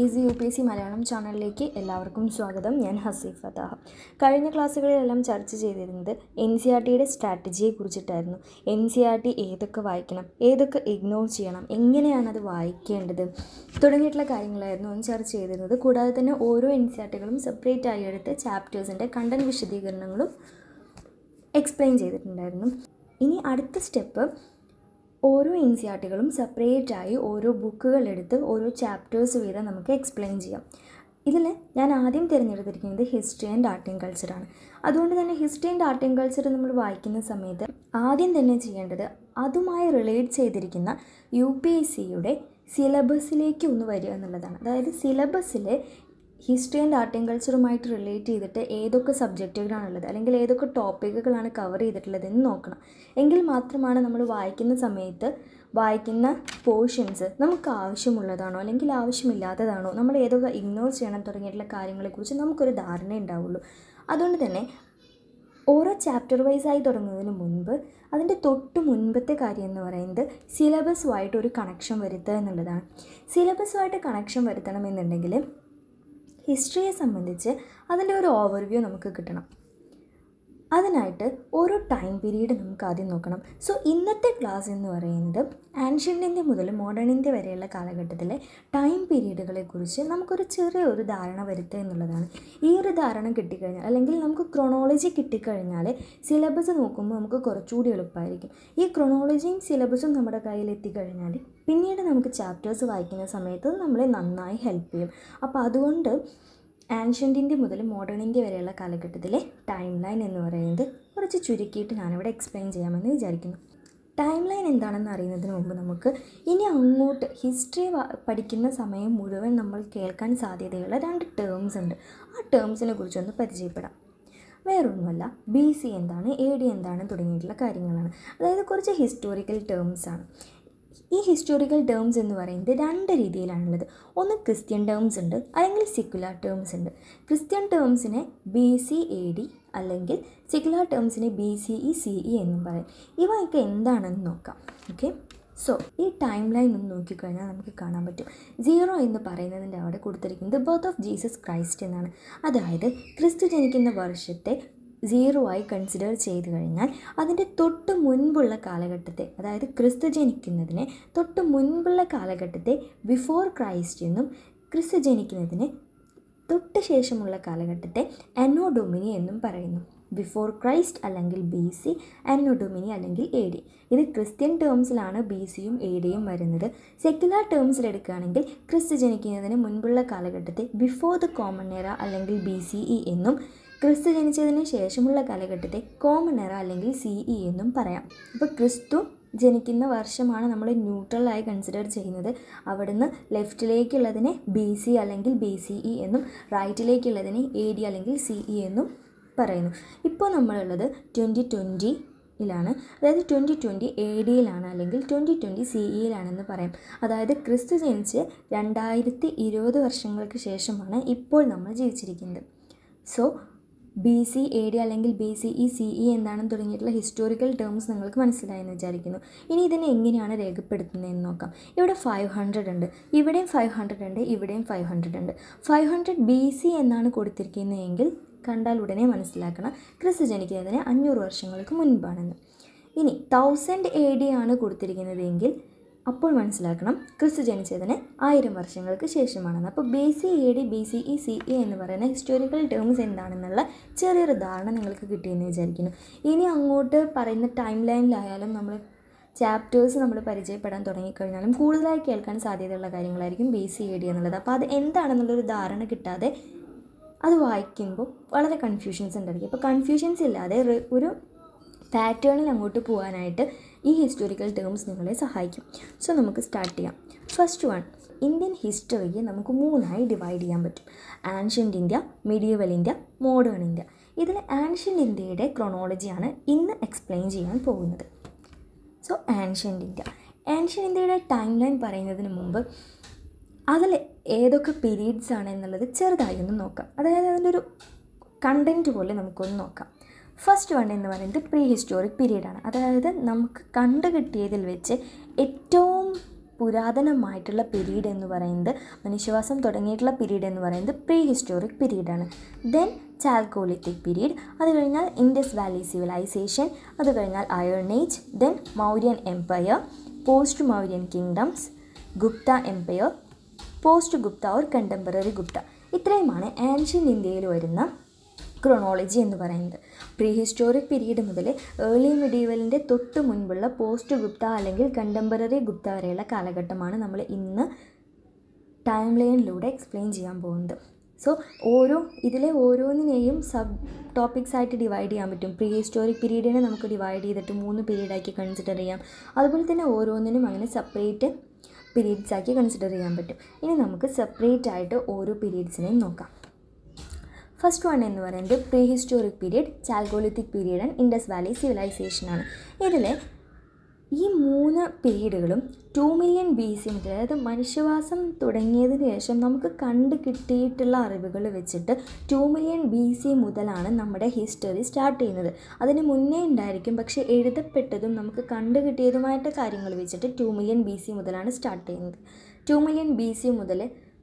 easy U P S C Malayalam ചാനലിലേക്ക് എല്ലാവർക്കും സ്വാഗതം ഞാൻ ഹസീഫ് ഫതാഹ കഴിഞ്ഞ ക്ലാസ്സുകളിലെല്ലാം ചർച്ച ചെയ്തിരുന്നത് എൻ സി ആർ ടിയുടെ സ്ട്രാറ്റജിയെ കുറിച്ചിട്ടായിരുന്നു എൻ സി ആർ ടി ഏതൊക്കെ വായിക്കണം ഏതൊക്കെ ഇഗ്നോർ ചെയ്യണം എങ്ങനെയാണ് അത് വായിക്കേണ്ടത് തുടങ്ങിയിട്ടുള്ള കാര്യങ്ങളായിരുന്നു അന്ന് ചർച്ച ചെയ്തിരുന്നത് കൂടാതെ തന്നെ ഓരോ എൻ സി ആർ ടികളും സെപ്പറേറ്റ് ആയി എടുത്ത് ചാപ്റ്റേഴ്സിൻ്റെ കണ്ടൻറ് വിശദീകരണങ്ങളും എക്സ്പ്ലെയിൻ ചെയ്തിട്ടുണ്ടായിരുന്നു ഇനി അടുത്ത സ്റ്റെപ്പ് ഓരോ എൻ സി ആർ ടികളും സെപ്പറേറ്റായി ഓരോ ബുക്കുകൾ എടുത്ത് ഓരോ ചാപ്റ്റേഴ്സ് വീതം നമുക്ക് എക്സ്പ്ലെയിൻ ചെയ്യാം ഇതിൽ ഞാൻ ആദ്യം തിരഞ്ഞെടുത്തിരിക്കുന്നത് ഹിസ്റ്ററി ആൻഡ് ആർട്ട് ആൻഡ് കൾച്ചറാണ് അതുകൊണ്ട് തന്നെ history and art and culture നമ്മൾ വായിക്കുന്ന സമയത്ത് ആദ്യം തന്നെ ചെയ്യേണ്ടത് അതുമായി റിലേറ്റ് ചെയ്തിരിക്കുന്ന യു പി എസ് സിയുടെ സിലബസിലേക്ക് ഒന്ന് വരിക എന്നുള്ളതാണ് അതായത് സിലബസിൽ ഹിസ്റ്ററി ആൻഡ് ആർട്ട് ആൻഡ് കൾച്ചറുമായിട്ട് റിലേറ്റ് ചെയ്തിട്ട് ഏതൊക്കെ സബ്ജക്റ്റുകളാണുള്ളത് അല്ലെങ്കിൽ ഏതൊക്കെ ടോപ്പിക്കുകളാണ് കവർ ചെയ്തിട്ടുള്ളത് എന്ന് നോക്കണം എങ്കിൽ മാത്രമാണ് നമ്മൾ വായിക്കുന്ന സമയത്ത് വായിക്കുന്ന പോർഷൻസ് നമുക്ക് ആവശ്യമുള്ളതാണോ അല്ലെങ്കിൽ ആവശ്യമില്ലാത്തതാണോ നമ്മൾ ഏതൊക്കെ ഇഗ്നോർ ചെയ്യണം തുടങ്ങിയിട്ടുള്ള കാര്യങ്ങളെക്കുറിച്ച് നമുക്കൊരു ധാരണ ഉണ്ടാവുള്ളൂ അതുകൊണ്ട് തന്നെ ഓരോ ചാപ്റ്റർ വൈസായി തുടങ്ങുന്നതിന് മുൻപ് അതിൻ്റെ തൊട്ട് മുൻപത്തെ കാര്യം എന്ന് പറയുന്നത് സിലബസുമായിട്ട് ഒരു കണക്ഷൻ വരുത്തുക എന്നുള്ളതാണ് സിലബസുമായിട്ട് കണക്ഷൻ വരുത്തണമെന്നുണ്ടെങ്കിൽ ഹിസ്റ്ററിയെ സംബന്ധിച്ച് അതിൻ്റെ ഒരു ഓവർവ്യൂ നമുക്ക് കിട്ടണം അതിനായിട്ട് ഓരോ ടൈം പീരീഡ് നമുക്ക് ആദ്യം നോക്കണം സോ ഇന്നത്തെ ക്ലാസ് എന്ന് പറയുന്നത് ആൻഷ്യൻ്റ് ഇന്ത്യ മുതൽ മോഡേൺ ഇന്ത്യ വരെയുള്ള കാലഘട്ടത്തിലെ ടൈം പീരീഡുകളെ കുറിച്ച് നമുക്കൊരു ചെറിയൊരു ധാരണ വരുത്തുക എന്നുള്ളതാണ് ഈ ഒരു ധാരണ കിട്ടിക്കഴിഞ്ഞാൽ അല്ലെങ്കിൽ നമുക്ക് ക്രൊണോളജി കിട്ടിക്കഴിഞ്ഞാൽ സിലബസ് നോക്കുമ്പോൾ നമുക്ക് കുറച്ചുകൂടി എളുപ്പമായിരിക്കും ഈ ക്രൊണോളജിയും സിലബസും നമ്മുടെ കയ്യിൽ എത്തിക്കഴിഞ്ഞാൽ പിന്നീട് നമുക്ക് ചാപ്റ്റേഴ്സ് വായിക്കുന്ന സമയത്ത് നമ്മളെ നന്നായി ഹെൽപ്പ് ചെയ്യും അപ്പോൾ അതുകൊണ്ട് ആൻഷ്യൻ്റ് ഇന്ത്യ മുതൽ മോഡേൺ ഇന്ത്യ വരെയുള്ള കാലഘട്ടത്തിലെ ടൈം ലൈൻ എന്ന് പറയുന്നത് കുറച്ച് ചുരുക്കിയിട്ട് ഞാനിവിടെ എക്സ്പ്ലെയിൻ ചെയ്യാമെന്ന് വിചാരിക്കുന്നു ടൈം ലൈൻ എന്താണെന്ന് അറിയുന്നതിന് മുമ്പ് നമുക്ക് ഇനി അങ്ങോട്ട് ഹിസ്റ്ററി പഠിക്കുന്ന സമയം മുഴുവൻ നമ്മൾ കേൾക്കാൻ സാധ്യതയുള്ള രണ്ട് ടേംസ് ഉണ്ട് ആ ടേംസിനെ കുറിച്ചൊന്ന് പരിചയപ്പെടാം വേറൊന്നുമല്ല ബി സി എന്താണ് എ ഡി എന്താണ് തുടങ്ങിയിട്ടുള്ള കാര്യങ്ങളാണ് അതായത് കുറച്ച് ഹിസ്റ്റോറിക്കൽ ടേംസ് ആണ് ഈ ഹിസ്റ്റോറിക്കൽ ടേംസ് എന്ന് പറയുന്നത് രണ്ട് രീതിയിലാണുള്ളത് ഒന്ന് ക്രിസ്ത്യൻ ടേംസ് ഉണ്ട് അല്ലെങ്കിൽ സെക്കുലാർ ടേംസ് ഉണ്ട് ക്രിസ്ത്യൻ ടേംസിനെ ബി സി എ ഡി അല്ലെങ്കിൽ സെക്കുലാർ ടേംസിനെ B C E C E എന്നും പറയും ഇവയൊക്കെ എന്താണെന്ന് നോക്കാം ഓക്കെ സോ ഈ ടൈം ലൈൻ ഒന്ന് നോക്കിക്കഴിഞ്ഞാൽ നമുക്ക് കാണാൻ പറ്റും സീറോ എന്ന് പറയുന്നതിൻ്റെ അവിടെ കൊടുത്തിരിക്കുന്നത് ബർത്ത് ഓഫ് ജീസസ് ക്രൈസ്റ്റ് എന്നാണ് അതായത് ക്രിസ്തു ജനിക്കുന്ന വർഷത്തെ സീറോ ആയി കൺസിഡർ ചെയ്ത് കഴിഞ്ഞാൽ അതിൻ്റെ തൊട്ട് മുൻപുള്ള കാലഘട്ടത്തെ അതായത് ക്രിസ്തു ജനിക്കുന്നതിന് തൊട്ട് മുൻപുള്ള കാലഘട്ടത്തെ ബിഫോർ ക്രൈസ്റ്റ് എന്നും ക്രിസ്തു ജനിക്കുന്നതിന് തൊട്ട് ശേഷമുള്ള കാലഘട്ടത്തെ അനോഡോമിനി എന്നും പറയുന്നു ബിഫോർ ക്രൈസ്റ്റ് അല്ലെങ്കിൽ ബി സി അനോഡോമിനി അല്ലെങ്കിൽ എ ഡി ഇത് ക്രിസ്ത്യൻ ടേംസിലാണ് ബി സിയും എ ഡിയും വരുന്നത് സെക്യുലർ ടേംസിൽ എടുക്കുകയാണെങ്കിൽ ക്രിസ്തു ജനിക്കുന്നതിന് മുൻപുള്ള കാലഘട്ടത്തെ ബിഫോർ ദ കോമൺ എറ അല്ലെങ്കിൽ ബി സി ഇ എന്നും ക്രിസ്തു ജനിച്ചതിന് ശേഷമുള്ള കാലഘട്ടത്തെ കോമൺ എറ അല്ലെങ്കിൽ സി ഇ എന്നും പറയാം അപ്പോൾ ക്രിസ്തു ജനിക്കുന്ന വർഷമാണ് നമ്മൾ ന്യൂട്രലായി കൺസിഡർ ചെയ്യുന്നത് അവിടുന്ന് ലെഫ്റ്റിലേക്കുള്ളതിനെ ബി സി അല്ലെങ്കിൽ ബി സി ഇ എന്നും റൈറ്റിലേക്കുള്ളതിനെ എ ഡി അല്ലെങ്കിൽ സി ഇ എന്നും പറയുന്നു ഇപ്പോൾ നമ്മളുള്ളത് ട്വൻറ്റി ട്വൻറ്റി യിലാണ് അതായത് ട്വൻറ്റി ട്വൻറ്റി എ ഡിയിലാണ് അല്ലെങ്കിൽ ട്വൻറ്റി ട്വൻറ്റി സി ഇയിലാണെന്ന് പറയാം അതായത് ക്രിസ്തു ജനിച്ച് രണ്ടായിരത്തി ഇരുപത് വർഷങ്ങൾക്ക് ശേഷമാണ് ഇപ്പോൾ നമ്മൾ ജീവിച്ചിരിക്കുന്നത് so B C A D അല്ലെങ്കിൽ B C E C E എന്താണെന്ന് തുടങ്ങിയിട്ടുള്ള ഹിസ്റ്റോറിക്കൽ ടേംസ് നിങ്ങൾക്ക് മനസ്സിലായെന്ന് വിചാരിക്കുന്നു ഇനി ഇതിനെ എങ്ങനെയാണ് രേഖപ്പെടുത്തുന്നതെന്ന് നോക്കാം ഇവിടെ ഫൈവ് ഹൺഡ്രഡ് ഉണ്ട് ഇവിടെയും ഫൈവ് ഹൺഡ്രഡ് ഉണ്ട് ഇവിടെയും ഫൈവ് ഹൺഡ്രഡ് ഉണ്ട് ഫൈവ് ഹൺഡ്രഡ് ബി സി എന്നാണ് കൊടുത്തിരിക്കുന്നതെങ്കിൽ കണ്ടാൽ ഉടനെ മനസ്സിലാക്കണം ക്രിസ്തു ജനിക്കുന്നതിന് അഞ്ഞൂറ് വർഷങ്ങൾക്ക് മുൻപാണെന്ന് ഇനി തൗസൻഡ് എ ഡി ആണ് കൊടുത്തിരിക്കുന്നതെങ്കിൽ അപ്പോൾ മനസ്സിലാക്കണം ക്രിസ്തു ജനിച്ചതിന് ആയിരം വർഷങ്ങൾക്ക് ശേഷമാണെന്ന് അപ്പോൾ B C A D B C E C E എന്ന് പറയുന്ന ഹിസ്റ്റോറിക്കൽ ടേംസ് എന്താണെന്നുള്ള ചെറിയൊരു ധാരണ നിങ്ങൾക്ക് കിട്ടിയെന്ന് വിചാരിക്കുന്നു ഇനി അങ്ങോട്ട് പറയുന്ന ടൈം ലൈനിലായാലും നമ്മൾ ചാപ്റ്റേഴ്സ് നമ്മൾ പരിചയപ്പെടാൻ തുടങ്ങിക്കഴിഞ്ഞാലും കൂടുതലായി കേൾക്കാൻ സാധ്യതയുള്ള കാര്യങ്ങളായിരിക്കും ബി സി എ ഡി എന്നുള്ളത് അപ്പോൾ അത് എന്താണെന്നുള്ളൊരു ധാരണ കിട്ടാതെ അത് വായിക്കുമ്പോൾ വളരെ കൺഫ്യൂഷൻസ് ഉണ്ടായിരിക്കും അപ്പോൾ കൺഫ്യൂഷൻസ് ഇല്ലാതെ ഒരു പാറ്റേണിൽ അങ്ങോട്ട് പോകാനായിട്ട് ഈ ഹിസ്റ്റോറിക്കൽ ടേംസ് നിങ്ങളെ സഹായിക്കും സോ നമുക്ക് സ്റ്റാർട്ട് ചെയ്യാം ഫസ്റ്റ് വൺ ഇന്ത്യൻ ഹിസ്റ്ററിയെ നമുക്ക് മൂന്നായി ഡിവൈഡ് ചെയ്യാൻ പറ്റും ancient India medieval India modern India ഇതിൽ ആൻഷ്യൻ്റ് ഇന്ത്യയുടെ ക്രൊണോളജിയാണ് ഇന്ന് എക്സ്പ്ലെയിൻ ചെയ്യാൻ പോകുന്നത് സോ ആൻഷ്യൻ്റ് ഇന്ത്യ ആൻഷ്യൻ്റ് ഇന്ത്യയുടെ ടൈം ലൈൻ പറയുന്നതിന് മുമ്പ് അതിൽ ഏതൊക്കെ പീരീഡ്സ് ആണ് എന്നുള്ളത് ചെറുതായി ഒന്ന് നോക്കാം അതായത് അതിൻ്റെ ഒരു കണ്ടൻറ്റ് പോലെ നമുക്കൊന്ന് നോക്കാം ഫസ്റ്റ് വൺ എന്ന് പറയുന്നത് പ്രീ ഹിസ്റ്റോറിക് പീരീഡാണ് അതായത് നമുക്ക് കണ്ടു കിട്ടിയതിൽ വെച്ച് ഏറ്റവും പുരാതനമായിട്ടുള്ള പീരീഡ് എന്ന് പറയുന്നത് മനുഷ്യവാസം തുടങ്ങിയിട്ടുള്ള പീരീഡ് എന്ന് പറയുന്നത് പ്രീ ഹിസ്റ്റോറിക് പീരീഡാണ് ദെൻ ചാൽക്കോളിത്തിക് പീരീഡ് അത് കഴിഞ്ഞാൽ ഇൻഡസ് വാലി സിവിലൈസേഷൻ അത് കഴിഞ്ഞാൽ iron age then Mauryan empire post Mauryan kingdoms Gupta empire post Gupta or contemporary Gupta ഇത്രയുമാണ് ആൻഷ്യൻ ഇന്ത്യയിൽ വരുന്ന ക്രൊണോളജി എന്ന് പറയുന്നത് പ്രീ ഹിസ്റ്റോറിക് പീരീഡ് മുതൽ ഏർലി മിഡീവലിൻ്റെ തൊട്ട് മുൻപുള്ള പോസ്റ്റ് ഗുപ്ത അല്ലെങ്കിൽ കണ്ടംപററി ഗുപ്ത വരെയുള്ള കാലഘട്ടമാണ് നമ്മൾ ഇന്ന് ടൈം ലൈനിലൂടെ എക്സ്പ്ലെയിൻ ചെയ്യാൻ പോകുന്നത് സോ ഓരോ ഇതിലെ ഓരോന്നിനെയും സബ് ടോപ്പിക്സ് ആയിട്ട് ഡിവൈഡ് ചെയ്യാൻ പറ്റും പ്രീ ഹിസ്റ്റോറിക് പീരീഡിനെ നമുക്ക് ഡിവൈഡ് ചെയ്തിട്ട് മൂന്ന് പീരീഡാക്കി കൺസിഡർ ചെയ്യാം അതുപോലെ തന്നെ ഓരോന്നിനും അങ്ങനെ സെപ്പറേറ്റ് പീരീഡ്സ് ആക്കി കൺസിഡർ ചെയ്യാൻ പറ്റും ഇനി നമുക്ക് സെപ്പറേറ്റ് ആയിട്ട് ഓരോ പീരീഡ്സിനെയും നോക്കാം ഫസ്റ്റ് വൺ എന്ന് പറയുന്നത് pre historic period chalcolithic period and Indus valley civilisation ആണ് ഇതിൽ ഈ മൂന്ന് പീരീഡുകളും ടു മില്യൺ ബി സി മുതൽ അതായത് മനുഷ്യവാസം തുടങ്ങിയതിന് ശേഷം നമുക്ക് കണ്ട് കിട്ടിയിട്ടുള്ള അറിവുകൾ വെച്ചിട്ട് ടു മില്യൺ ബി സി മുതലാണ് നമ്മുടെ ഹിസ്റ്ററി സ്റ്റാർട്ട് ചെയ്യുന്നത് അതിന് മുന്നേ ഉണ്ടായിരിക്കും പക്ഷേ എഴുതപ്പെട്ടതും നമുക്ക് കണ്ടു കിട്ടിയതുമായിട്ട് കാര്യങ്ങൾ വെച്ചിട്ട് ടു മില്യൺ ബി സി മുതലാണ് സ്റ്റാർട്ട് ചെയ്യുന്നത് ടു മില്യൺ ബി സി മുതൽ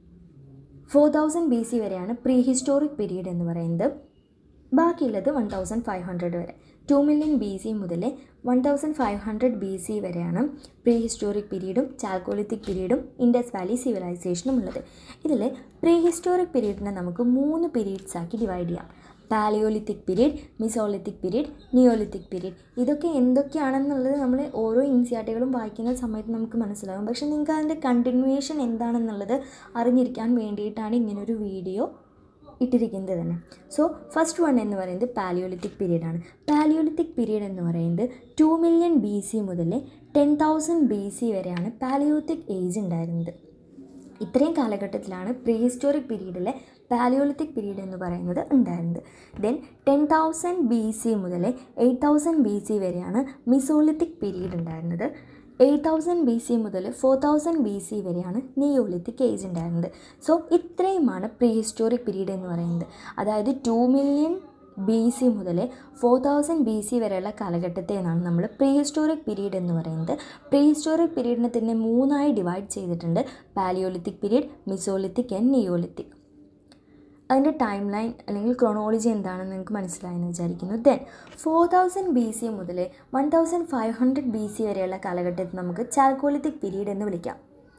ഫോർ തൗസൻഡ് ബി സി വരെയാണ് പ്രീ ഹിസ്റ്റോറിക് പീരീഡ് എന്ന് പറയുന്നത് ബാക്കിയുള്ളത് വൺ തൗസൻഡ് ഫൈവ് ഹൺഡ്രഡ് വരെ ടു മില്യൺ ബി സി മുതൽ one thousand five hundred B C വരെയാണ് പ്രീ ഹിസ്റ്റോറിക് പീരീഡും ചാൽക്കോളിത്തിക് പീരീഡും ഇൻഡസ് വാലി സിവിലൈസേഷനും ഉള്ളത് ഇതിൽ പ്രീ ഹിസ്റ്റോറിക് പീരീഡിനെ നമുക്ക് മൂന്ന് പീരീഡ്സ് ആക്കി ഡിവൈഡ് ചെയ്യാം palaeolithic period mesolithic period neolithic period ഇതൊക്കെ എന്തൊക്കെയാണെന്നുള്ളത് നമ്മൾ ഓരോ ഇൻസിയാർട്ടുകളും വായിക്കുന്ന സമയത്ത് നമുക്ക് മനസ്സിലാകും പക്ഷേ നിങ്ങൾക്ക് അതിൻ്റെ കണ്ടിന്യൂവേഷൻ എന്താണെന്നുള്ളത് അറിഞ്ഞിരിക്കാൻ വേണ്ടിയിട്ടാണ് ഇങ്ങനൊരു വീഡിയോ ഇട്ടിരിക്കുന്നത് തന്നെ സോ ഫസ്റ്റ് വൺ എന്ന് പറയുന്നത് പാലിയോലിത്തിക് പീരീഡാണ് പാലിയോലിത്തിക് പീരീഡ് എന്ന് പറയുന്നത് ടു മില്യൺ ബി സി മുതൽ ടെൻ തൗസൻഡ് ബി സി വരെയാണ് പാലിയോലിത്തിക് ഏജ് ഉണ്ടായിരുന്നത് ഇത്രയും കാലഘട്ടത്തിലാണ് പ്രീ ഹിസ്റ്റോറിക് പീരീഡിലെ പാലിയോലിത്തിക് പീരീഡ് എന്ന് പറയുന്നത് ഉണ്ടായിരുന്നത് then ten thousand B C മുതൽ എയ്റ്റ് തൗസൻഡ് ബി സി വരെയാണ് മിസോളിത്തിക് പീരീഡ് ഉണ്ടായിരുന്നത് എയ്റ്റ് തൗസൻഡ് ബി സി മുതൽ ഫോർ തൗസൻഡ് ബി സി വരെയാണ് നിയോളിത്തിക് ഏജ് ഉണ്ടായിരുന്നത് സോ ഇത്രയുമാണ് പ്രീ ഹിസ്റ്റോറിക് പീരീഡ് എന്ന് പറയുന്നത് അതായത് ടു മില്യൺ ബി സി മുതൽ ഫോർ തൗസൻഡ് ബി സി വരെയുള്ള കാലഘട്ടത്തെ എന്നാണ് നമ്മൾ പ്രീ ഹിസ്റ്റോറിക് പീരീഡ് എന്ന് പറയുന്നത് പ്രീ ഹിസ്റ്റോറിക് പീരീഡിനെ തന്നെ മൂന്നായി ഡിവൈഡ് ചെയ്തിട്ടുണ്ട് palaeolithic period mesolithic and neolithic അതിൻ്റെ ടൈം ലൈൻ അല്ലെങ്കിൽ ക്രോണോളജി എന്താണെന്ന് നിങ്ങൾക്ക് മനസ്സിലായെന്ന് വിചാരിക്കുന്നു then four thousand B C മുതൽ one thousand five hundred B C വരെയുള്ള കാലഘട്ടത്തിൽ നമുക്ക് ചാൽക്കോളിത്തിക് പീരീഡ് എന്ന് വിളിക്കാം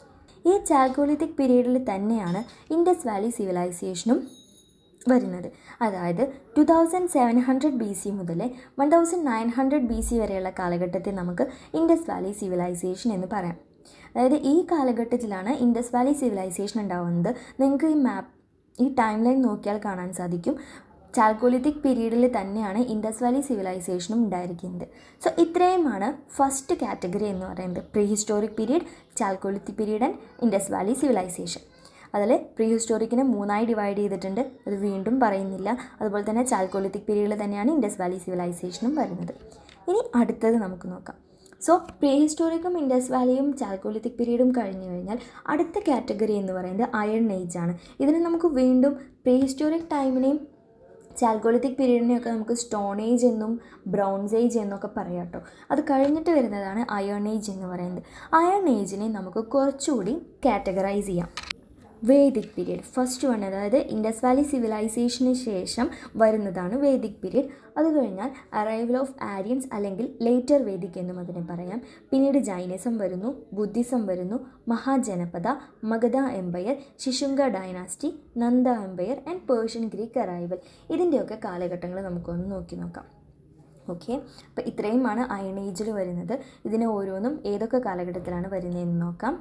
ഈ ചാൽക്കോളിത്തിക് പീരീഡിൽ തന്നെയാണ് ഇൻഡസ് വാലി സിവിലൈസേഷനും വരുന്നത് അതായത് two thousand seven hundred B C മുതൽ one thousand nine hundred B C വരെയുള്ള കാലഘട്ടത്തെ നമുക്ക് ഇൻഡസ് വാലി സിവിലൈസേഷൻ എന്ന് പറയാം അതായത് ഈ കാലഘട്ടത്തിലാണ് ഇൻഡസ് വാലി സിവിലൈസേഷൻ ഉണ്ടാവുന്നത് നിങ്ങൾക്ക് ഈ മാപ്പ് ഈ ടൈം ലൈൻ നോക്കിയാൽ കാണാൻ സാധിക്കും ചാൽക്കോലിത്തിക് പീരീഡിൽ തന്നെയാണ് ഇൻഡസ് വാലി സിവിലൈസേഷനും ഉണ്ടായിരിക്കുന്നത് സോ ഇത്രയുമാണ് ഫസ്റ്റ് കാറ്റഗറി എന്ന് പറയുന്നത് pre historic period chalcolithic period and Indus valley civilisation അതിൽ പ്രീ ഹിസ്റ്റോറിക്കിനെ മൂന്നായി ഡിവൈഡ് ചെയ്തിട്ടുണ്ട് അത് വീണ്ടും പറയുന്നില്ല അതുപോലെ തന്നെ ചാൽക്കോലിത്തിക് പീരീഡിൽ തന്നെയാണ് ഇൻഡസ് വാലി സിവിലൈസേഷനും വരുന്നത് ഇനി അടുത്തത് നമുക്ക് നോക്കാം സോ പ്രീ ഹിസ്റ്റോറിക്കും ഇൻഡസ് വാലിയും ചാൽക്കോലിത്തിക് പീരീഡും കഴിഞ്ഞു കഴിഞ്ഞാൽ അടുത്ത കാറ്റഗറി എന്ന് പറയുന്നത് അയൺ ഏജ് ആണ് ഇതിന് നമുക്ക് വീണ്ടും പ്രീ ഹിസ്റ്റോറിക് ടൈമിനെയും ചാൽക്കോളിത്തിക് പീരീഡിനെയൊക്കെ നമുക്ക് സ്റ്റോൺ ഏജ് എന്നും ബ്രൗൺസ് ഏജ് എന്നൊക്കെ പറയാം കേട്ടോ അത് കഴിഞ്ഞിട്ട് വരുന്നതാണ് അയൺ ഏജ് എന്ന് പറയുന്നത് അയൺ ഏജിനെ നമുക്ക് കുറച്ചുകൂടി കാറ്റഗറൈസ് ചെയ്യാം വേദിക് പീരീഡ് ഫസ്റ്റ് വൺ അതായത് ഇൻഡസ് വാലി സിവിലൈസേഷന് ശേഷം വരുന്നതാണ് വേദിക് പീരീഡ് അത് കഴിഞ്ഞാൽ അറൈവൽ ഓഫ് ആര്യൻസ് അല്ലെങ്കിൽ ലേറ്റർ വേദിക് എന്നും അതിനെ പറയാം പിന്നീട് ജൈനിസം വരുന്നു ബുദ്ധിസം വരുന്നു Mahajanapada Magadha empire Shishunaga dynasty Nanda empire and Persian Greek arrival ഇതിൻ്റെയൊക്കെ കാലഘട്ടങ്ങൾ നമുക്കൊന്ന് നോക്കി നോക്കാം ഓക്കെ അപ്പോൾ ഇത്രയുമാണ് അയൺ ഏജിൽ വരുന്നത് ഇതിന് ഓരോന്നും ഏതൊക്കെ കാലഘട്ടത്തിലാണ് വരുന്നതെന്ന് നോക്കാം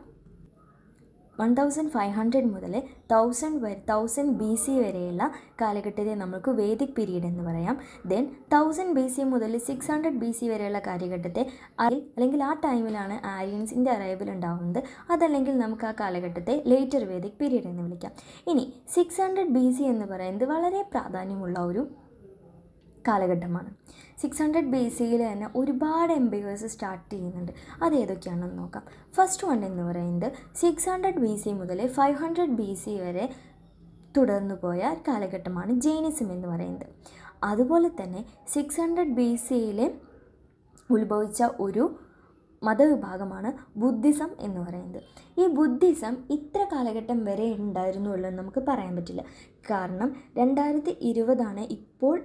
വൺ തൗസൻഡ് ഫൈവ് ഹൺഡ്രഡ് മുതൽ തൗസൻഡ് വരെ തൗസൻഡ് ബി സി വരെയുള്ള കാലഘട്ടത്തെ നമുക്ക് വേദിക് പീരീഡ് എന്ന് പറയാം ദെൻ തൗസൻഡ് ബി സി മുതൽ സിക്സ് ഹൺഡ്രഡ് ബി സി വരെയുള്ള കാലഘട്ടത്തെ അതിൽ അല്ലെങ്കിൽ ആ ടൈമിലാണ് ആര്യൻസിൻ്റെ അറൈവൽ ഉണ്ടാവുന്നത് അതല്ലെങ്കിൽ നമുക്ക് ആ കാലഘട്ടത്തെ ലേറ്റർ വേദിക് പീരീഡ് എന്ന് വിളിക്കാം ഇനി സിക്സ് ഹൺഡ്രഡ് ബി സി എന്ന് പറയുന്നത് വളരെ പ്രാധാന്യമുള്ള ഒരു കാലഘട്ടമാണ് സിക്സ് ഹൺഡ്രഡ് ബി സിയിൽ തന്നെ ഒരുപാട് എംപയേഴ്സ് സ്റ്റാർട്ട് ചെയ്യുന്നുണ്ട് അത് ഏതൊക്കെയാണെന്ന് നോക്കാം ഫസ്റ്റ് വൺ എന്ന് പറയുന്നത് സിക്സ് ഹൺഡ്രഡ് ബി സി മുതൽ ഫൈവ് ഹൺഡ്രഡ് ബി സി വരെ തുടർന്നു പോയ കാലഘട്ടമാണ് ജൈനിസം എന്ന് പറയുന്നത് അതുപോലെ തന്നെ സിക്സ് ഹൺഡ്രഡ് ബി സിയിൽ ഉത്ഭവിച്ച ഒരു മതവിഭാഗമാണ് ബുദ്ധിസം എന്ന് പറയുന്നത് ഈ ബുദ്ധിസം ഇത്ര കാലഘട്ടം വരെ ഉണ്ടായിരുന്നുള്ളൂ എന്ന് നമുക്ക് പറയാൻ പറ്റില്ല കാരണം രണ്ടായിരത്തി ഇരുപതാണ് ഇപ്പോൾ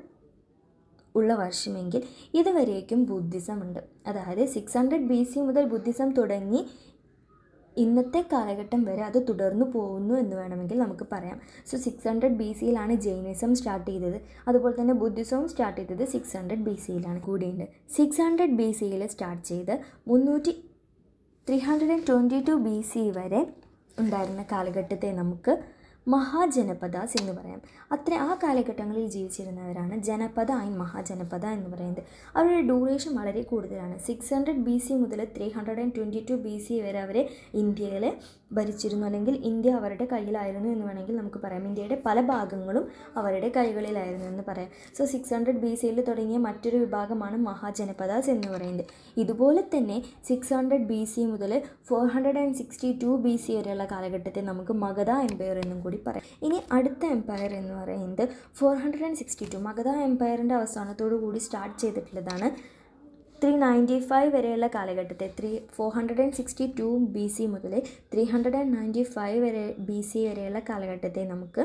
ഉള്ള വർഷമെങ്കിൽ ഇതുവരേക്കും ബുദ്ധിസം ഉണ്ട് അതായത് സിക്സ് ഹൺഡ്രഡ് ബി സി മുതൽ ബുദ്ധിസം തുടങ്ങി ഇന്നത്തെ കാലഘട്ടം വരെ അത് തുടർന്നു പോകുന്നു എന്ന് വേണമെങ്കിൽ നമുക്ക് പറയാം സോ സിക്സ് ഹൺഡ്രഡ് ബി സിയിലാണ് ജൈനിസം സ്റ്റാർട്ട് ചെയ്തത് അതുപോലെ തന്നെ ബുദ്ധിസവും സ്റ്റാർട്ട് ചെയ്തത് സിക്സ് ഹൺഡ്രഡ് ബി സിയിലാണ് കൂടിയുണ്ട് സിക്സ് ഹൺഡ്രഡ് ബി സിയിൽ സ്റ്റാർട്ട് ചെയ്ത് മുന്നൂറ്റി three hundred and twenty two B C വരെ ഉണ്ടായിരുന്ന കാലഘട്ടത്തെ നമുക്ക് മഹാജനപദാസ് എന്ന് പറയാം അത്ര ആ കാലഘട്ടങ്ങളിൽ ജീവിച്ചിരുന്നവരാണ് ജനപദ ആൻഡ് മഹാജനപദ എന്ന് പറയുന്നത് അവരുടെ ഡ്യൂറേഷൻ വളരെ കൂടുതലാണ് സിക്സ് ഹൺഡ്രഡ് ബി സി മുതൽ three hundred and twenty two B C വരെ അവരെ ഇന്ത്യയിൽ ഭരിച്ചിരുന്നു അല്ലെങ്കിൽ ഇന്ത്യ അവരുടെ കയ്യിലായിരുന്നു എന്ന് വേണമെങ്കിൽ നമുക്ക് പറയാം ഇന്ത്യയുടെ പല ഭാഗങ്ങളും അവരുടെ കൈകളിലായിരുന്നു എന്ന് പറയാം സോ സിക്സ് ഹൺഡ്രഡ് ബി സിയിൽ തുടങ്ങിയ മറ്റൊരു വിഭാഗമാണ് മഹാജനപദാസ് എന്ന് പറയുന്നത് ഇതുപോലെ തന്നെ സിക്സ് ഹൺഡ്രഡ് ബി സി മുതൽ four hundred and sixty two B C വരെയുള്ള കാലഘട്ടത്തെ നമുക്ക് മഗധ എംപയർ എന്നും കൂടി പറയാം ഇനി അടുത്ത എംപയർ എന്ന് പറയുന്നത് four hundred and sixty two Magadha എംപയറിൻ്റെ അവസാനത്തോടു കൂടി സ്റ്റാർട്ട് ചെയ്തിട്ടുള്ളതാണ് ത്രീ നയൻറ്റി ഫൈവ് വരെയുള്ള കാലഘട്ടത്തെ three four hundred and sixty two B C മുതൽ three hundred and ninety five വരെ ബി സി വരെയുള്ള കാലഘട്ടത്തെ നമുക്ക്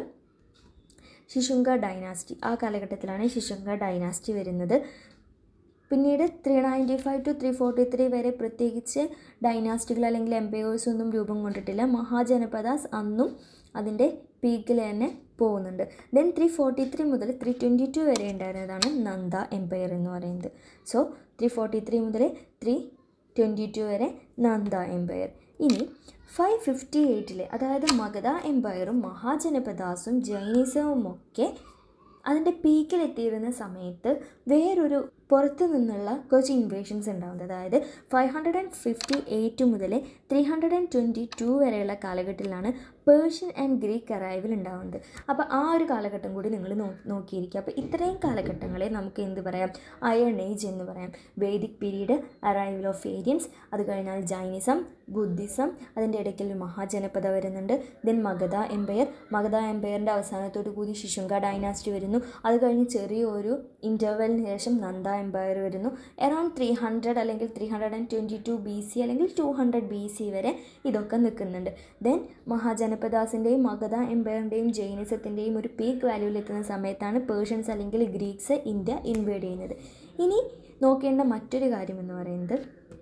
ശിശുങ്ക ഡൈനാസ്റ്റി ആ കാലഘട്ടത്തിലാണ് ശിശുങ്ക ഡൈനാസ്റ്റി വരുന്നത് പിന്നീട് three ninety five to three forty three വരെ പ്രത്യേകിച്ച് ഡൈനാസ്റ്റികൾ അല്ലെങ്കിൽ എംപയേഴ്സ് ഒന്നും രൂപം കൊണ്ടിട്ടില്ല മഹാജനപദാസ് അന്നും അതിൻ്റെ പീക്കിൽ തന്നെ പോകുന്നുണ്ട് ദെൻ ത്രീ ഫോർട്ടി ത്രീ മുതൽ ത്രീ ട്വൻറ്റി ടു വരെ ഉണ്ടായിരുന്നതാണ് നന്ദ എംപയർ എന്ന് പറയുന്നത് സോ ത്രീ ഫോർട്ടി ത്രീ മുതൽ ത്രീ ട്വൻറ്റി ടു വരെ നന്ദ എംപയർ ഇനി ഫൈവ് ഫിഫ്റ്റി എയ്റ്റിലെ അതായത് മഗധ എംപയറും മഹാജനപദാസും ജൈനിസവും ഒക്കെ അതിൻ്റെ പീക്കിലെത്തിയിരുന്ന സമയത്ത് വേറൊരു പുറത്തു നിന്നുള്ള കുറച്ച് ഇൻവേഷൻസ് ഉണ്ടാകുന്നത് അതായത് five hundred and fifty eight മുതൽ three hundred and twenty two വരെയുള്ള കാലഘട്ടത്തിലാണ് പേർഷ്യൻ ആൻഡ് ഗ്രീക്ക് അറൈവൽ ഉണ്ടാകുന്നത് അപ്പോൾ ആ ഒരു കാലഘട്ടം കൂടി നിങ്ങൾ നോ നോക്കിയിരിക്കുക അപ്പോൾ ഇത്രയും കാലഘട്ടങ്ങളെ നമുക്ക് എന്ത് പറയാം അയൺ ഏജ് എന്ന് പറയാം Vedic period arrival of Aryans അത് കഴിഞ്ഞാൽ ജൈനിസം ബുദ്ധിസം അതിൻ്റെ ഇടയ്ക്ക് ഒരു മഹാജനപദ വരുന്നുണ്ട് ദെൻ മഗധ എംപയർ മഗധ എംപയറിൻ്റെ അവസാനത്തോടു കൂടി ശിശുങ്ക ഡൈനാസ്റ്റി വരുന്നു അത് കഴിഞ്ഞ് ചെറിയൊരു ഇൻ്റർവെലിന് ശേഷം നന്ദ എംപയർ വരുന്നു അറൗണ്ട് ത്രീ ഹൺഡ്രഡ് അല്ലെങ്കിൽ three hundred and twenty two B C അല്ലെങ്കിൽ ടു ഹൺഡ്രഡ് ബി സി വരെ ഇതൊക്കെ നിൽക്കുന്നുണ്ട് ദെൻ മഹാജനപദാസിൻ്റെയും മഗധ എംപയറിൻ്റെയും ജൈനിസത്തിൻ്റെയും ഒരു പീക്ക് വാല്യൂവിലെത്തുന്ന സമയത്താണ് പേർഷ്യൻസ് അല്ലെങ്കിൽ ഗ്രീക്സ് ഇന്ത്യ ഇൻവേഡ് ചെയ്യുന്നത് ഇനി നോക്കേണ്ട മറ്റൊരു കാര്യം എന്ന് പറയുന്നത്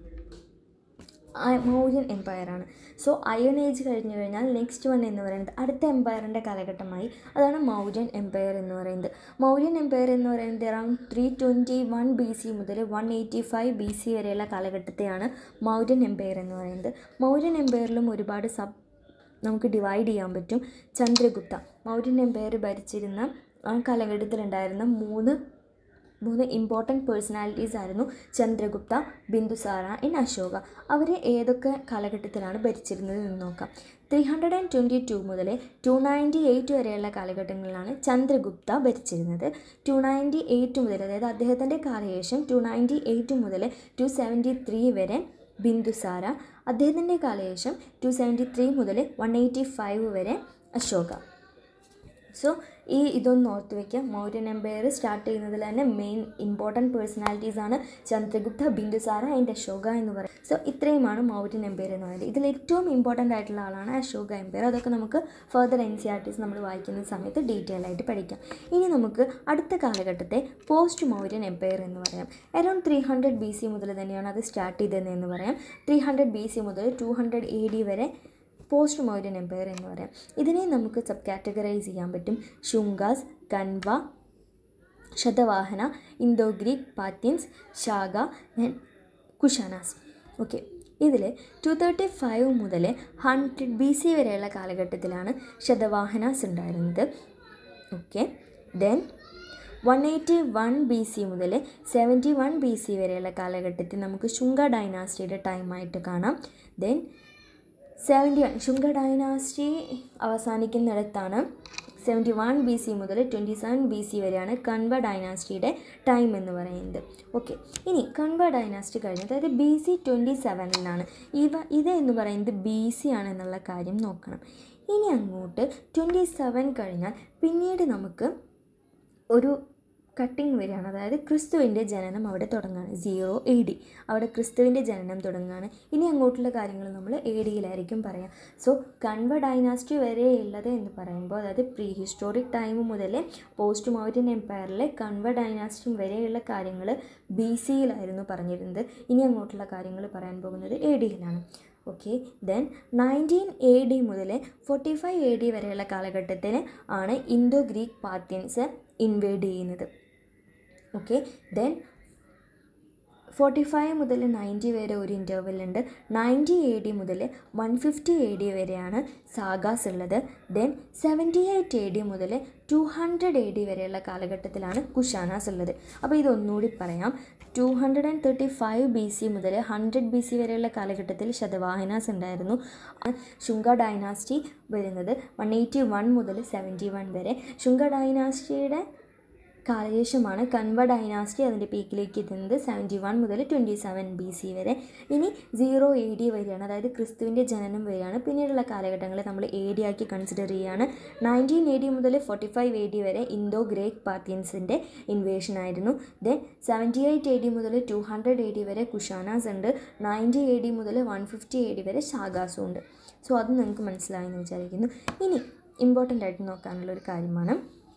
മൗര്യൻ എംപയറാണ് സോ അയൺ ഏജ് കഴിഞ്ഞു കഴിഞ്ഞാൽ നെക്സ്റ്റ് വൺ എന്ന് പറയുന്നത് അടുത്ത എംപയറിൻ്റെ കാലഘട്ടമായി അതാണ് മൗര്യൻ എംപയർ എന്ന് പറയുന്നത് മൗര്യൻ എംപയർ എന്ന് പറയുന്നത് around three twenty one B C മുതൽ one eighty five B C വരെയുള്ള കാലഘട്ടത്തെയാണ് മൗര്യൻ എംപയർ എന്ന് പറയുന്നത് മൗര്യൻ എംപയറിലും ഒരുപാട് സബ് നമുക്ക് ഡിവൈഡ് ചെയ്യാൻ പറ്റും ചന്ദ്രഗുപ്ത മൗര്യൻ എംപയർ ഭരിച്ചിരുന്ന ആ കാലഘട്ടത്തിലുണ്ടായിരുന്ന മൂന്ന് മൂന്ന് ഇമ്പോർട്ടൻറ്റ് പേഴ്സണാലിറ്റീസ് ആയിരുന്നു ചന്ദ്രഗുപ്ത ബിന്ദുസാര ഇൻ അശോക അവർ ഏതൊക്കെ കാലഘട്ടത്തിലാണ് ഭരിച്ചിരുന്നത് എന്ന് നോക്കാം three hundred and twenty two മുതൽ ടു നയൻറ്റി എയ്റ്റ് വരെയുള്ള കാലഘട്ടങ്ങളിലാണ് ചന്ദ്രഗുപ്ത ഭരിച്ചിരുന്നത് ടു നയൻറ്റി എയ്റ്റ് മുതൽ അതായത് അദ്ദേഹത്തിൻ്റെ കാലശേഷം ടു നയൻറ്റി എയ്റ്റ് മുതൽ ടു സെവൻറ്റി ത്രീ വരെ ബിന്ദുസാര അദ്ദേഹത്തിൻ്റെ കാലശേഷം ടു സെവൻറ്റി ത്രീ മുതൽ വൺ എയ്റ്റി ഫൈവ് വരെ അശോക സോ ഈ ഇതൊന്ന് ഓർത്ത് വയ്ക്കുക മൗര്യൻ എംപയർ സ്റ്റാർട്ട് ചെയ്യുന്നതിൽ തന്നെ മെയിൻ ഇമ്പോർട്ടൻറ്റ് പേഴ്സണാലിറ്റീസ് ആണ് ചന്ദ്രഗുപ്ത ബിന്ദുസാര ആൻഡ് അശോക എന്ന് പറയും സോ ഇത്രയുമാണ് മൗര്യൻ എംപയർ എന്ന് പറയുന്നത് ഇതിൽ ഏറ്റവും ഇമ്പോർട്ടൻ്റ് ആയിട്ടുള്ള ആളാണ് അശോക എംപയർ അതൊക്കെ നമുക്ക് further N C R Ts നമ്മൾ വായിക്കുന്ന സമയത്ത് ഡീറ്റെയിൽ ആയിട്ട് പഠിക്കാം ഇനി നമുക്ക് അടുത്ത കാലഘട്ടത്തെ പോസ്റ്റ് മൗര്യൻ എംപയർ എന്ന് പറയാം around three hundred B C മുതൽ തന്നെയാണ് അത് സ്റ്റാർട്ട് ചെയ്തതെന്ന് പറയാം ത്രീ ഹൺഡ്രഡ് ബി സി മുതൽ ടു ഹൺഡ്രഡ് എ ഡി വരെ പോസ്റ്റ് മൗര്യൻ എംപയർ എന്ന് പറയാം ഇതിനെ നമുക്ക് സബ് കാറ്റഗറൈസ് ചെയ്യാൻ പറ്റും Shungas Kanva Satavahana Indo Greek Parthians Shaka Kushanas okay ഇതിൽ ടു തേർട്ടി ഫൈവ് മുതൽ ഹൺഡ്രഡ് ബി സി വരെയുള്ള കാലഘട്ടത്തിലാണ് ശതവാഹനാസ് ഉണ്ടായിരുന്നത് okay then one eighty one B C മുതൽ സെവൻറ്റി വൺ ബി സി വരെയുള്ള കാലഘട്ടത്തിൽ നമുക്ക് ശുങ്ക ഡൈനാസ്റ്റിയുടെ ടൈമായിട്ട് കാണാം then seventy one Shunga dynasty അവസാനിക്കുന്നിടത്താണ് സെവൻറ്റി വൺ ബി സി മുതൽ ട്വൻറ്റി സെവൻ ബി സി വരെയാണ് കൺവ ഡൈനാസ്റ്റിയുടെ ടൈം എന്ന് പറയുന്നത് ഓക്കെ ഇനി കൺവ ഡൈനാസ്റ്റി കഴിഞ്ഞ് അതായത് ബി സി ട്വൻറ്റി സെവനിലാണ് ഇവ ഇത് എന്ന് പറയുന്നത് ബി സി ആണെന്നുള്ള കാര്യം നോക്കണം ഇനി അങ്ങോട്ട് ട്വൻറ്റി സെവൻ കഴിഞ്ഞാൽ പിന്നീട് നമുക്ക് ഒരു കട്ടിങ് വരികയാണ് അതായത് ക്രിസ്തുവിൻ്റെ ജനനം അവിടെ തുടങ്ങുകയാണ് സീറോ എ ഡി അവിടെ ക്രിസ്തുവിൻ്റെ ജനനം തുടങ്ങുകയാണ് ഇനി അങ്ങോട്ടുള്ള കാര്യങ്ങൾ നമ്മൾ എ ഡിയിലായിരിക്കും പറയാം സോ കൺവ ഡൈനാസ്റ്റി വരെയുള്ളത് എന്ന് പറയുമ്പോൾ അതായത് പ്രീ ഹിസ്റ്റോറിക് ടൈം മുതൽ പോസ്റ്റ് മൗര്യൻ എംപയറിലെ കൺവ ഡൈനാസ്റ്റി വരെയുള്ള കാര്യങ്ങൾ ബി സിയിലായിരുന്നു പറഞ്ഞിരുന്നത് ഇനി അങ്ങോട്ടുള്ള കാര്യങ്ങൾ പറയാൻ പോകുന്നത് എ ഡിയിലാണ് okay then nineteen A D മുതൽ ഫോർട്ടി ഫൈവ് എ ഡി വരെയുള്ള കാലഘട്ടത്തിൽ ആണ് ഇൻഡോ ഗ്രീക്ക് പാർത്യൻസ് ഇൻവേഡ് ചെയ്യുന്നത് ഓക്കെ ദെൻ ഫോർട്ടി ഫൈവ് മുതൽ നയൻറ്റി വരെ ഒരു ഇൻ്റർവെൽ ഉണ്ട് നയൻറ്റി എ ഡി മുതൽ വൺ ഫിഫ്റ്റി എ ഡി വരെയാണ് സാഗാസ് ഉള്ളത് then seventy eight A D മുതൽ ടു ഹൺഡ്രഡ് എ ഡി വരെയുള്ള കാലഘട്ടത്തിലാണ് കുഷാനാസ് ഉള്ളത് അപ്പോൾ ഇതൊന്നുകൂടി പറയാം two hundred and thirty five B C മുതൽ ഹൺഡ്രഡ് ബി സി വരെയുള്ള കാലഘട്ടത്തിൽ ശതവാഹനാസ് ഉണ്ടായിരുന്നു ശുംഗ ഡൈനാസ്റ്റി വരുന്നത് വൺ എയ്റ്റി വൺ മുതൽ സെവൻറ്റി വൺ വരെ ശുംഗ ഡൈനാസ്റ്റിയുടെ കാലശേഷമാണ് കൺവ ഡൈനാസ്റ്റി അതിൻ്റെ പീക്കിലേക്ക് എത്തുന്നത് സെവൻറ്റി വൺ മുതൽ ട്വൻറ്റി സെവൻ ബി സി വരെ ഇനി സീറോ എ ഡി വരെയാണ് അതായത് ക്രിസ്തുവിൻ്റെ ജനനം വരെയാണ് പിന്നീടുള്ള കാലഘട്ടങ്ങളെ നമ്മൾ എ ഡി ആക്കി കൺസിഡർ ചെയ്യുകയാണ് നയൻറ്റീൻ എ ഡി മുതൽ ഫോർട്ടി ഫൈവ് എ ഡി വരെ ഇന്തോ ഗ്രേക്ക് പാർത്യൻസിൻ്റെ ഇൻവേഷൻ ആയിരുന്നു then seventy eight A D മുതൽ ടു ഹൺഡ്രഡ് എ ഡി വരെ കുഷാനാസ് ഉണ്ട് നയൻറ്റി എ ഡി മുതൽ വൺ ഫിഫ്റ്റി എ ഡി വരെ ഷാഗാസും ഉണ്ട് സോ അത് നിങ്ങൾക്ക് മനസ്സിലായെന്ന് വിചാരിക്കുന്നു ഇനി ഇമ്പോർട്ടൻ്റ് ആയിട്ട് നോക്കാനുള്ള ഒരു കാര്യമാണ്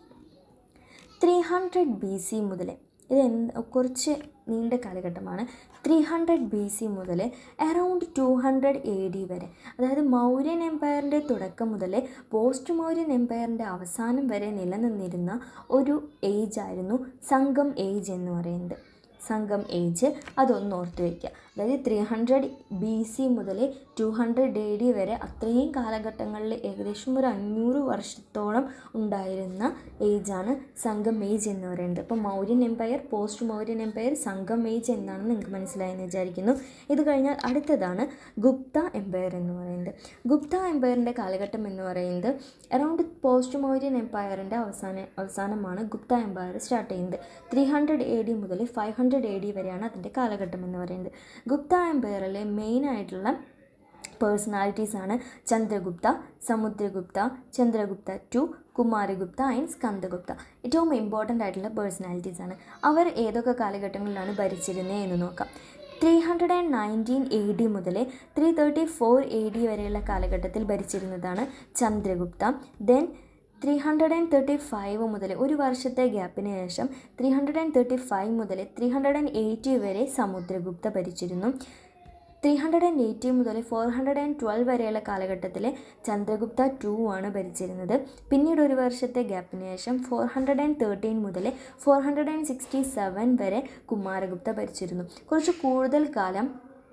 ത്രീ ഹൺഡ്രഡ് ബി സി മുതൽ ഇത് എന്ത് കുറച്ച് നീണ്ട കാലഘട്ടമാണ് ത്രീ ഹൺഡ്രഡ് ബി സി മുതൽ around two hundred A D വരെ അതായത് മൗര്യൻ എംപയറിൻ്റെ തുടക്കം മുതൽ പോസ്റ്റ് മൗര്യൻ എംപയറിൻ്റെ അവസാനം വരെ നിലനിന്നിരുന്ന ഒരു ഏജ് ആയിരുന്നു സംഘം ഏജ് എന്ന് പറയുന്നത് സംഘം ഏജ് അതൊന്ന് ഓർത്ത് വയ്ക്കുക അതായത് ത്രീ ഹൺഡ്രഡ് ബി സി മുതൽ ടു ഹൺഡ്രഡ് എ ഡി വരെ അത്രയും കാലഘട്ടങ്ങളിൽ ഏകദേശം ഒരു അഞ്ഞൂറ് വർഷത്തോളം ഉണ്ടായിരുന്ന ഏജാണ് സംഘം ഏജ് എന്ന് പറയുന്നത് അപ്പോൾ Mauryan empire post Mauryan empire Sangam age എന്നാണെന്ന് നിങ്ങൾക്ക് മനസ്സിലായെന്ന് വിചാരിക്കുന്നു ഇത് കഴിഞ്ഞാൽ അടുത്തതാണ് ഗുപ്ത എംപയർ എന്ന് പറയുന്നത് ഗുപ്ത എംപയറിൻ്റെ കാലഘട്ടം എന്ന് പറയുന്നത് അറൗണ്ട് പോസ്റ്റ് മൗര്യൻ എംപയറിൻ്റെ അവസാന അവസാനമാണ് ഗുപ്ത എംപയർ സ്റ്റാർട്ട് ചെയ്യുന്നത് ത്രീ ഹൺഡ്രഡ് എ ഡി മുതൽ ഫൈവ് ഹൺഡ്രഡ് എ ഡി വരെയാണ് അതിൻ്റെ കാലഘട്ടം എന്ന് പറയുന്നത് ഗുപ്ത എംപയറിലെ മെയിൻ ആയിട്ടുള്ള പേഴ്സണാലിറ്റീസ് ആണ് ചന്ദ്രഗുപ്ത സമുദ്രഗുപ്ത ചന്ദ്രഗുപ്ത ടു കുമാരഗുപ്ത ആൻഡ് സ്കന്ദഗുപ്ത ഏറ്റവും ഇമ്പോർട്ടൻ്റ് ആയിട്ടുള്ള പേഴ്സണാലിറ്റീസ് ആണ് അവർ ഏതൊക്കെ കാലഘട്ടങ്ങളിലാണ് ഭരിച്ചിരുന്നത് എന്ന് നോക്കാം three hundred and nineteen A D മുതൽ three thirty four A D വരെയുള്ള കാലഘട്ടത്തിൽ ഭരിച്ചിരുന്നതാണ് Chandragupta then three hundred and thirty five മുതൽ ഒരു വർഷത്തെ ഗ്യാപ്പിന് ശേഷം three hundred and thirty five മുതൽ ത്രീ ഹൺഡ്രഡ് ആൻഡ് എയ്റ്റി വരെ സമുദ്രഗുപ്ത ഭരിച്ചിരുന്നു ത്രീ ഹൺഡ്രഡ് ആൻഡ് എയ്റ്റി മുതൽ ഫോർ ഹൺഡ്രഡ് ആൻഡ് ട്വൽവ് വരെയുള്ള കാലഘട്ടത്തിൽ ചന്ദ്രഗുപ്ത ടു ആണ് ഭരിച്ചിരുന്നത് പിന്നീട് ഒരു വർഷത്തെ ഗ്യാപ്പിന് ശേഷം ഫോർ ഹൺഡ്രഡ് ആൻഡ് തേർട്ടീൻ മുതൽ four hundred and sixty seven വരെ കുമാരഗുപ്ത ഭരിച്ചിരുന്നു കുറച്ച് കൂടുതൽ കാലം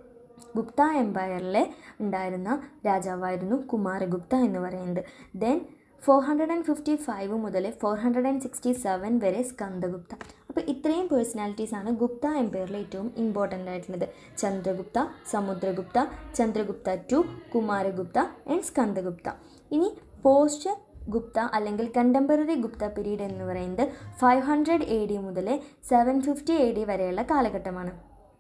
ഗുപ്ത എംപയറിലെ ഉണ്ടായിരുന്ന രാജാവായിരുന്നു കുമാരഗുപ്ത എന്ന് പറയുന്നത് then four hundred and fifty five മുതൽ four hundred and sixty seven വരെ സ്കന്ദഗുപ്ത അപ്പോൾ ഇത്രയും പേഴ്സണാലിറ്റീസാണ് ഗുപ്ത എംപയറിലെ ഏറ്റവും ഇമ്പോർട്ടൻ്റ് ആയിട്ടുള്ളത് ചന്ദ്രഗുപ്ത സമുദ്രഗുപ്ത ചന്ദ്രഗുപ്ത ടു കുമാരഗുപ്ത ആൻഡ് സ്കന്ദഗുപ്ത ഇനി പോസ്റ്റ് ഗുപ്ത അല്ലെങ്കിൽ കണ്ടംപററി ഗുപ്ത പീരീഡ് എന്ന് പറയുന്നത് ഫൈവ് ഹൺഡ്രഡ് എ ഡി മുതൽ സെവൻ ഫിഫ്റ്റി എ ഡി വരെയുള്ള കാലഘട്ടമാണ്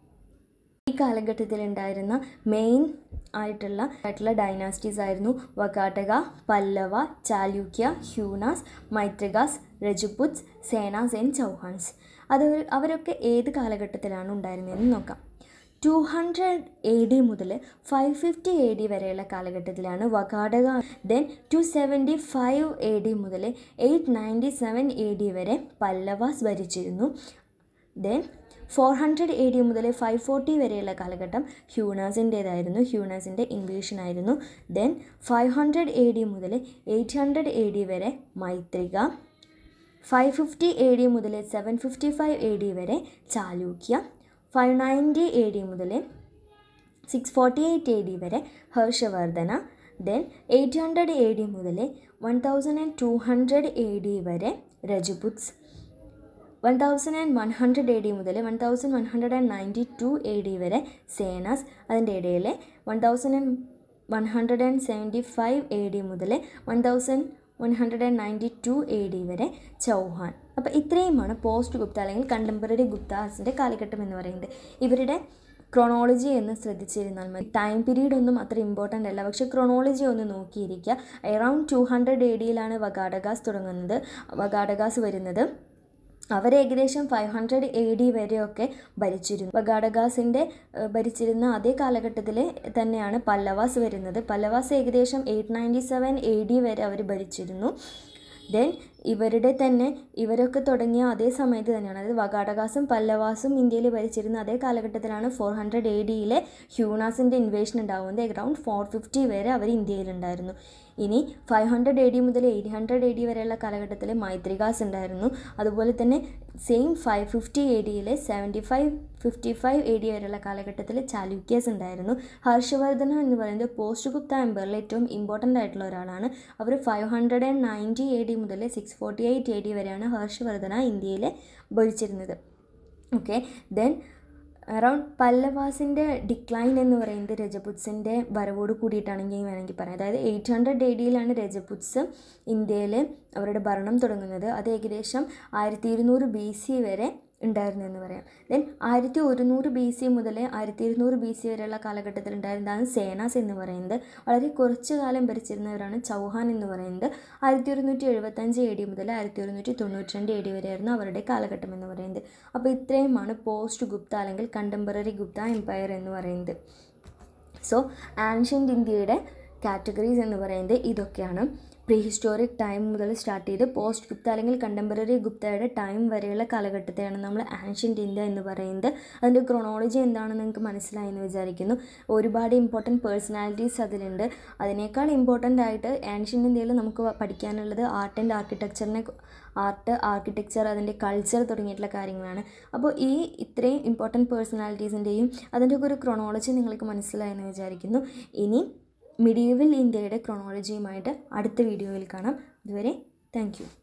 ഈ കാലഘട്ടത്തിൽ ഉണ്ടായിരുന്ന മെയിൻ ആയിട്ടുള്ള ആയിട്ടുള്ള ഡൈനാസ്റ്റീസ് ആയിരുന്നു വകാട്ടക പല്ലവ ചാലൂക്യ ഹ്യൂനാസ് മൈത്രഗാസ് രജപുത്സ് സേനാസ് ആൻഡ് ചൗഹാൻസ് അത് അവരൊക്കെ ഏത് കാലഘട്ടത്തിലാണ് ഉണ്ടായിരുന്നതെന്ന് നോക്കാം ടു ഹൺഡ്രഡ് എ ഡി മുതൽ ഫൈവ് ഫിഫ്റ്റി എ ഡി വരെയുള്ള കാലഘട്ടത്തിലാണ് Vakataka then two seventy five A D മുതൽ eight ninety seven A D വരെ പല്ലവാസ് ഭരിച്ചിരുന്നു then four hundred A D മുതൽ ഫൈവ് ഫോർട്ടി വരെയുള്ള കാലഘട്ടം ഹ്യൂണാസിൻ്റേതായിരുന്നു ഹ്യൂണാസിൻ്റെ ഇൻവേഷൻ ആയിരുന്നു then five hundred A D മുതൽ എയ്റ്റ് ഹൺഡ്രഡ് എ ഡി വരെ Maitrika five fifty A D മുതൽ seven fifty five A D വരെ Chalukya five ninety A D മുതൽ six forty eight A D വരെ Harshavardhana then eight hundred A D മുതൽ one thousand and two hundred A D വരെ Rajputs one thousand and one hundred A D മുതൽ one thousand one hundred and ninety two A D വരെ സേനാസ് അതിൻ്റെ ഇടയിൽ one thousand and one hundred and seventy five A D മുതൽ one thousand one hundred and ninety two A D വരെ ചൗഹാൻ അപ്പോൾ ഇത്രയുമാണ് post Gupta അല്ലെങ്കിൽ contemporary ഗുപ്താസിൻ്റെ കാലഘട്ടം എന്ന് പറയുന്നത് ഇവരുടെ ക്രോണോളജി എന്ന് ശ്രദ്ധിച്ചിരുന്നാൽ മതി ടൈം പീരീഡ് ഒന്നും അത്ര ഇമ്പോർട്ടൻ്റ് അല്ല പക്ഷേ ക്രോണോളജി ഒന്ന് നോക്കിയിരിക്കുക അറൗണ്ട് ടു ഹൺഡ്രഡ് എ ഡിയിലാണ് വഗാഡഗാസ് തുടങ്ങുന്നത് വഗാഡഗാസ് വരുന്നത് അവർ ഏകദേശം ഫൈവ് ഹൺഡ്രഡ് എ ഡി വരെയൊക്കെ ഭരിച്ചിരുന്നു വഗാഡഗാസിൻ്റെ ഭരിച്ചിരുന്ന അതേ കാലഘട്ടത്തിൽ തന്നെയാണ് പല്ലവാസ് വരുന്നത് പല്ലവാസ് ഏകദേശം eight ninety seven A D വരെ അവർ ഭരിച്ചിരുന്നു ദെൻ ഇവരുടെ തന്നെ ഇവരൊക്കെ തുടങ്ങിയ അതേ സമയത്ത് തന്നെയാണ് അതായത് വഗാഡഗാസും പല്ലവാസും ഇന്ത്യയിൽ ഭരിച്ചിരുന്ന അതേ കാലഘട്ടത്തിലാണ് ഫോർ ഹൺഡ്രഡ് എ ഡിയിലെ ഹ്യൂണാസിൻ്റെ ഇൻവേഷൻ ഉണ്ടാകുന്നത് അറൗണ്ട് ഫോർ ഫിഫ്റ്റി വരെ അവർ ഇന്ത്യയിലുണ്ടായിരുന്നു ഇനി ഫൈവ് ഹൺഡ്രഡ് എ ഡി മുതൽ എയ്റ്റ് ഹൺഡ്രഡ് എ ഡി വരെയുള്ള കാലഘട്ടത്തിൽ മൈത്രികാസ് ഉണ്ടായിരുന്നു അതുപോലെ തന്നെ സെയിം ഫൈവ് ഫിഫ്റ്റി എ ഡിയിലെ seventy five fifty five A D വരെയുള്ള കാലഘട്ടത്തിൽ ചാലുക്യാസ് ഉണ്ടായിരുന്നു ഹർഷവർദ്ധന എന്ന് പറയുന്നത് പോസ്റ്റ് ഗുപ്ത എംപയറിലെ ഏറ്റവും ഇമ്പോർട്ടൻ്റ് ആയിട്ടുള്ള ഒരാളാണ് അവർ five hundred and ninety A D മുതൽ six forty eight A D വരെയാണ് ഹർഷവർദ്ധന ഇന്ത്യയിൽ ഭരിച്ചിരുന്നത് ഓക്കെ ദെൻ അറൗണ്ട് പല്ലവാസിൻ്റെ ഡിക്ലൈൻ എന്ന് പറയുന്നത് രജപുത്സിൻ്റെ വരവോട് കൂടിയിട്ടാണെങ്കിൽ വേണമെങ്കിൽ പറയാം അതായത് എയ്റ്റ് ഹൺഡ്രഡ് എ ഡിയിലാണ് രജപുത്സ് ഇന്ത്യയിൽ അവരുടെ ഭരണം തുടങ്ങുന്നത് അത് ഏകദേശം ആയിരത്തി ഇരുന്നൂറ് ബി സി വരെ ഉണ്ടായിരുന്നു എന്ന് പറയാം ദെൻ ആയിരത്തി ഒരുന്നൂറ് ബി സി മുതൽ ആയിരത്തി ഇരുന്നൂറ് ബി സി വരെയുള്ള കാലഘട്ടത്തിൽ ഉണ്ടായിരുന്നതാണ് സേനാസ് എന്ന് പറയുന്നത് വളരെ കുറച്ച് കാലം ഭരിച്ചിരുന്നവരാണ് ചൗഹാൻ എന്ന് പറയുന്നത് ആയിരത്തി ഒരുന്നൂറ്റി എഴുപത്തഞ്ച് എ ഡി മുതൽ ആയിരത്തി ഒരുന്നൂറ്റി തൊണ്ണൂറ്റി രണ്ട് എ ഡി വരെയായിരുന്നു അവരുടെ കാലഘട്ടം എന്ന് പറയുന്നത് അപ്പോൾ ഇത്രയുമാണ് പോസ്റ്റ് ഗുപ്ത അല്ലെങ്കിൽ കണ്ടംപററി ഗുപ്ത എംപയർ എന്ന് പറയുന്നത് സോ ആൻഷ്യൻ്റ് ഇന്ത്യയുടെ കാറ്റഗറീസ് എന്ന് പറയുന്നത് ഇതൊക്കെയാണ് പ്രീ ഹിസ്റ്റോറിക് ടൈം മുതൽ സ്റ്റാർട്ട് ചെയ്ത് പോസ്റ്റ് ഗുപ്ത അല്ലെങ്കിൽ കണ്ടംപററി ഗുപ്തയുടെ ടൈം വരെയുള്ള കാലഘട്ടത്തെയാണ് നമ്മൾ ആൻഷ്യൻ്റ് ഇന്ത്യ എന്ന് പറയുന്നത് അതിൻ്റെ ക്രൊണോളജി എന്താണെന്ന് നിങ്ങൾക്ക് മനസ്സിലായി എന്ന് വിചാരിക്കുന്നു ഒരുപാട് ഇമ്പോർട്ടൻറ്റ് പേഴ്സണാലിറ്റീസ് അതിലുണ്ട് അതിനേക്കാൾ ഇമ്പോർട്ടൻ്റ് ആയിട്ട് ആൻഷ്യൻ്റ് ഇന്ത്യയിൽ നമുക്ക് പഠിക്കാനുള്ളത് ആർട്ട് ആൻഡ് ആർക്കിടെക്ചറിനെ ആർട്ട് ആർക്കിടെക്ചർ അതിൻ്റെ കൾച്ചർ തുടങ്ങിയിട്ടുള്ള കാര്യങ്ങളാണ് അപ്പോൾ ഈ ഇത്രയും ഇമ്പോർട്ടൻറ്റ് പേഴ്സണാലിറ്റീസിൻ്റെയും അതിൻ്റെയൊക്കെ ഒരു ക്രൊണോളജി നിങ്ങൾക്ക് മനസ്സിലായെന്ന് വിചാരിക്കുന്നു ഇനി മിഡീവൽ ഇന്ത്യയുടെ ക്രൊണോളജിയുമായിട്ട് അടുത്ത വീഡിയോയിൽ കാണാം ഇതുവരെ താങ്ക്